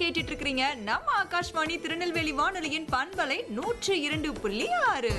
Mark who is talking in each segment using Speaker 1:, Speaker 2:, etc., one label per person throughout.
Speaker 1: கேட்டுட்டு இருக்கிறீங்க நம்ம ஆகாஷ்வாணி திருநெல்வேலி வானொலியின் பண்பலை நூற்று இரண்டு புள்ளி ஆறு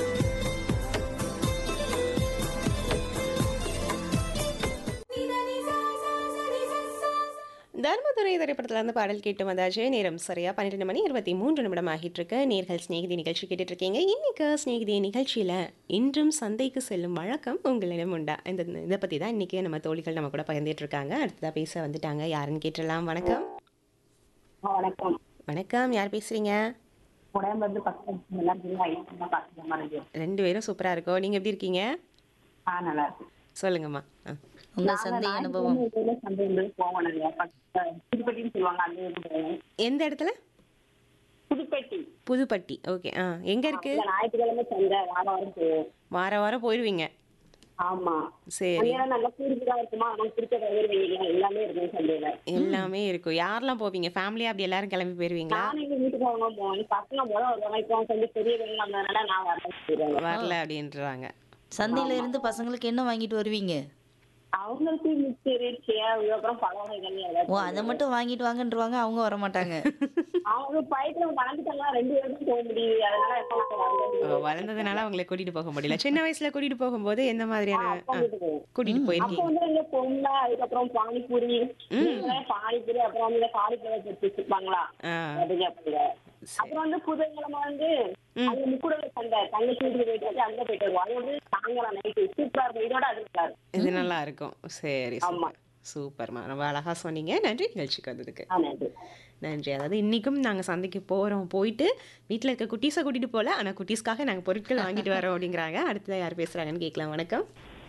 Speaker 2: தர்மதுரை திரைப்படத்துல இருந்து பாடல் கேட்டு வந்தாச்சு நேரம் சரியா பன்னிரெண்டு மணி இருபத்தி மூன்று நிமிடம் ஆகிட்டு இருக்கு நேர்கள் சிநேகிதி நிகழ்ச்சி கேட்டுட்டு இருக்கீங்க இன்னைக்கு சிநேகிதி நிகழ்ச்சியில இன்றும் சந்தைக்கு செல்லும் வழக்கம் உங்களிடம் உண்டா இந்த இதை பத்தி தான் இன்னைக்கு நம்ம தோழிகள் நம்ம கூட பகிர்ந்துட்டு இருக்காங்க அடுத்ததா பேச வந்துட்டாங்க யாருன்னு கேட்டுடலாம் வணக்கம்
Speaker 3: ஆ, வணக்கம்
Speaker 2: வணக்கம் யார் பேசுறீங்க
Speaker 3: உடம்பு பக்கம் நல்லா இருக்கீங்களா ஐயா பாத்துக்க மாதிரி
Speaker 2: ரெண்டு பேரும் சூப்பரா இருக்கோம் நீங்க எப்படி இருக்கீங்க
Speaker 3: ஆ நல்லா இருக்கு
Speaker 2: சொல்லுங்கம்மா ஆ.
Speaker 4: உங்க சந்தை அனுபவம்
Speaker 3: சந்தை போவோம் நாங்க பக்கத்துல புதுப்பட்டின்னு சொல்லுவாங்க அந்த ஊருக்கு போவோம்
Speaker 2: எந்த இடத்துல
Speaker 3: புதுப்பட்டி
Speaker 2: புதுப்பட்டி ஓகே ஆ எங்க இருக்கு
Speaker 3: இந்த ஞாயிற்றுக்கிழமை சந்தை வாரம் வாரம் போவோம்
Speaker 2: வார வாரம் போயிடுவீங்க
Speaker 3: ஆமா
Speaker 2: சரி
Speaker 3: அங்கெல்லாம் நல்லா கூடுதலா இருக்குமா நமக்கு பிடிச்ச கயிறு வெயில் எல்லாமே இருக்கும் சந்தையில
Speaker 2: எல்லாமே இருக்கும் யாரெல்லாம் போவீங்க ஃபேமிலியா அப்படி எல்லாரும் கிளம்பி போயிருவீங்களா
Speaker 3: நானும் எங்க வீட்டுக்கு அவங்க போவோம் பசங்க முதல் வருவாங்க இப்போ கொஞ்சம் பெரிய வெயில் வந்ததுனால நான் வரேன் சொல்லிடுவாங்க
Speaker 2: வரல அப்படின்றாங்க
Speaker 4: சந்தையில இருந்து பசங்களுக்கு என்ன வாங்கிட்டு வருவீங்க
Speaker 3: அவங்களுக்கு மிக்சரு சேவு அப்புறம் பழ வகைகள்
Speaker 4: ஓ
Speaker 3: ஏதாச்சும்
Speaker 4: அதை மட்டும் வாங்கிட்டு வாங்கன்றவாங்க அவங்க வர மாட்டாங்க
Speaker 3: அவங்க பயத்துல வளர்ந்துட்டாங்க ரெண்டு பேருக்கும் போக முடியுது அதனால எப்ப
Speaker 2: ஓ,
Speaker 3: வரல
Speaker 2: வளர்ந்ததுனால அவங்களை கூட்டிட்டு போக முடியல சின்ன வயசுல கூட்டிட்டு போகும்போது எந்த மாதிரியான ஆ,
Speaker 3: போவோம்
Speaker 2: கூட்டிட்டு
Speaker 3: அப்ப
Speaker 2: போயிருக்கீங்க
Speaker 3: வந்து இந்த பொங்கல் அதுக்கப்புறம் பானிபூரி நீங்களே பானிபூரி அப்புறம் வந்து காலிஃபிளவர் வச்சு வச்சிருப்பாங்களா
Speaker 2: ஆ,
Speaker 3: அது கேட்பாங்க அப்புறம் வந்து புதன்கிழமை வந்து அங்க முக்குடல சந்தை தங்கச்சி வீட்டுக்கு போயிட்டு அங்க போயிட்டு வருவோம் அது வந்து சாயங்காலம் நைட்டு சூப்பரா இருக்கும் இதோட அது நல்லா இருக்கும்
Speaker 2: இது நல்லா இருக்கும் சரி
Speaker 3: ஆமா.
Speaker 2: சூப்பர் சூப்பர்மா ரொம்ப அழகா சொன்னீங்க நன்றி நிகழ்ச்சிக்கு வந்ததுக்கு
Speaker 3: ஆ, நன்றி
Speaker 2: நன்றி அதாவது இன்னைக்கும் நாங்க சந்தைக்கு போறோம் போயிட்டு வீட்ல இருக்க குட்டீஸை கூட்டிட்டு போல ஆனா குட்டீஸ்க்காக நாங்க பொருட்கள் வாங்கிட்டு வரோம் அப்படிங்கிறாங்க அடுத்ததா யார் பேசுறாங்கன்னு கேட்கலாம் வணக்கம்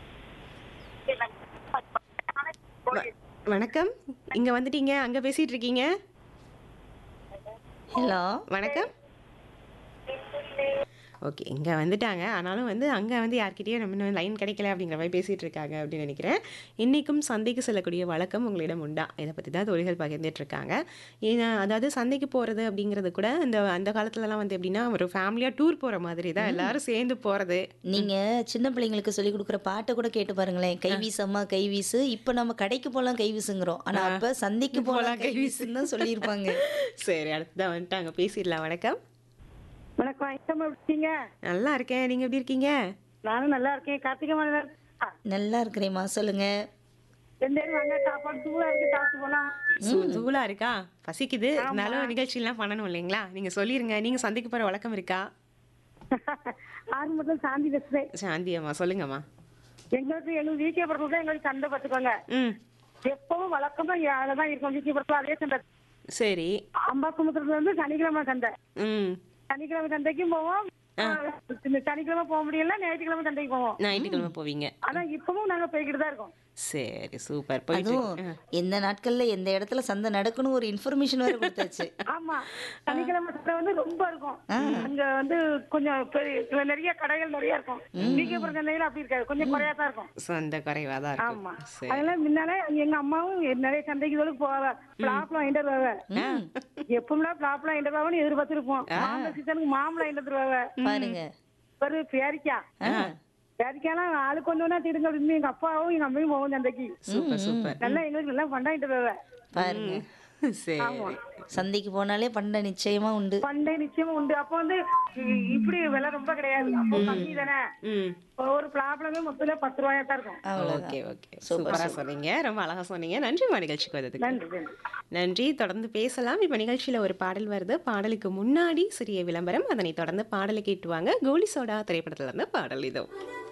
Speaker 2: வ- வணக்கம் இங்க வந்துட்டீங்க அங்க பேசிட்டு இருக்கீங்க
Speaker 4: ஹலோ
Speaker 2: வணக்கம் ஓகே இங்கே வந்துட்டாங்க ஆனாலும் வந்து அங்கே வந்து யார்கிட்டயும் நம்ம இன்னும் லைன் கிடைக்கல அப்படிங்கிற மாதிரி பேசிகிட்டு இருக்காங்க அப்படின்னு நினைக்கிறேன் இன்றைக்கும் சந்தைக்கு செல்லக்கூடிய வழக்கம் உங்களிடம் உண்டா இதை பற்றி தான் தொழில்கள் பகிர்ந்துட்டு இருக்காங்க ஏன்னா அதாவது சந்தைக்கு போகிறது அப்படிங்கிறது கூட இந்த அந்த காலத்துலலாம் வந்து எப்படின்னா ஒரு ஃபேமிலியாக டூர் போகிற மாதிரி தான் எல்லாரும் சேர்ந்து போகிறது
Speaker 4: நீங்க சின்ன பிள்ளைங்களுக்கு சொல்லி கொடுக்குற பாட்டை கூட கேட்டு பாருங்களேன் கைவீசு அம்மா கைவீசு இப்ப நம்ம கடைக்கு போலாம் கைவீசுங்கிறோம் ஆனா அப்ப சந்தைக்கு போலாம் கைவீசுன்னு தான் சொல்லியிருப்பாங்க
Speaker 2: சரி அடுத்ததான் வந்துட்டாங்க பேசிடலாம் வணக்கம்
Speaker 5: வணக்கம் ஐட்டம் இருக்கீங்க
Speaker 2: நல்லா இருக்கேன் நீங்கள் எப்படி இருக்கீங்க
Speaker 5: நானும் நல்லா இருக்கேன் கார்த்திகை மலை
Speaker 4: நல்லா இருக்கிறேம்மா சொல்லுங்க
Speaker 5: ரெண்டு பேரும் வாங்க சாப்பாடு தூளா இருக்கு சாப்பிட்டு போலாம்
Speaker 2: சூ- தூளா இருக்கா பசிக்குது இருந்தாலும் நிகழ்ச்சியெல்லாம் பண்ணணும் இல்லைங்களா நீங்க சொல்லிருங்க நீங்க சந்தைக்கு போற வழக்கம் இருக்கா
Speaker 5: ஆறு மட்டும் சாந்தி பேசுறேன்
Speaker 2: சாந்தி அம்மா சொல்லுங்கம்மா
Speaker 5: எங்களுக்கு எங்களுக்கு வீக்கே படத்துல தான் எங்களுக்கு சண்டை பார்த்துக்கோங்க
Speaker 2: ம்
Speaker 5: எப்பவும் வழக்கமா தான் இருக்கும் வீக்கே படத்துல அதே சண்டை
Speaker 2: சரி
Speaker 5: அம்பாக்குமுத்திரத்துல இருந்து சனிக்கிழமை சண்டை
Speaker 2: ம்
Speaker 5: சனிக்கிழமை சந்தைக்கும் போவோம் இந்த சனிக்கிழமை போக முடியல ஞாயிற்றுக்கிழமை சந்தைக்கு போவோம்
Speaker 2: ஞாயிற்றுக்கிழமை போவீங்க
Speaker 5: ஆனா இப்பவும் நாங்க போய்கிட்டு தான் இருக்கோம்
Speaker 2: சரி சூப்பர் போயிட்டு
Speaker 4: அதுவும் எந்த நாட்கள்ல எந்த இடத்துல சந்தை நடக்கணும் ஒரு இன்ஃபர்மேஷன் வேற கொடுத்தாச்சு
Speaker 5: ஆமா சனிக்கிழமை சந்தை வந்து ரொம்ப இருக்கும் அங்க வந்து கொஞ்சம் பெரிய நிறைய கடைகள் நிறைய இருக்கும் வீக்கப்புறம் சந்தையில அப்படி இருக்காது கொஞ்சம் குறையா தான் இருக்கும்
Speaker 2: சொந்த குறைவா தான்
Speaker 5: ஆமா
Speaker 2: இருக்கும் சரி
Speaker 5: அதெல்லாம் முன்னால எங்க அம்மாவும் நிறைய சந்தைக்கு தோலுக்கு போவாங்க பிளாப்லாம் வாங்கிட்டு வருவாங்க எப்பவுமே பிளாப்லாம் வாங்கிட்டு வருவாங்கன்னு எதிர்பார்த்திருப்போம் மாம்பழ சீசனுக்கு மாம்பழம் வாங்கிட்டு வருவாங்க
Speaker 4: பாருங்க
Speaker 5: ஒரு பேரிக்காய் பேரிக்காய்லாம் ஆளுக்கு ஒன்று ஒன்றா திருங்க அப்படின்னு எங்க அப்பாவும் எங்க அம்மையும் போவோம் சந்தைக்கு
Speaker 2: சூப்பர் சூப்பர்
Speaker 5: நல்லா எங்களுக்கு நல்லா பண்டாயிட்டு வருவாங்க
Speaker 4: பாருங்க
Speaker 2: சரி
Speaker 4: சந்தைக்கு போனாலே பண்டை நிச்சயமா உண்டு
Speaker 5: பண்டை நிச்சயமா உண்டு அப்போ வந்து இ- இப்படி விலை ரொம்ப கிடையாது அப்போ கம்மி தானே
Speaker 2: ம்
Speaker 5: ஒரு பிளாப்ளமே மொத்தத்துல பத்து ரூபாயா தான் இருக்கும்
Speaker 2: ஓகே ஓகே சூப்பரா சொன்னீங்க ரொம்ப அழகா சொன்னீங்க நன்றிமா நிகழ்ச்சிக்கு வந்ததுக்கு
Speaker 5: நன்றி நன்றி
Speaker 2: நன்றி தொடர்ந்து பேசலாம் இப்போ நிகழ்ச்சியில் ஒரு பாடல் வருது பாடலுக்கு முன்னாடி சிறிய விளம்பரம் அதனை தொடர்ந்து பாடலை கேட்டுவாங்க கோலி சோடா திரைப்படத்துல இருந்து பாடல் இதோ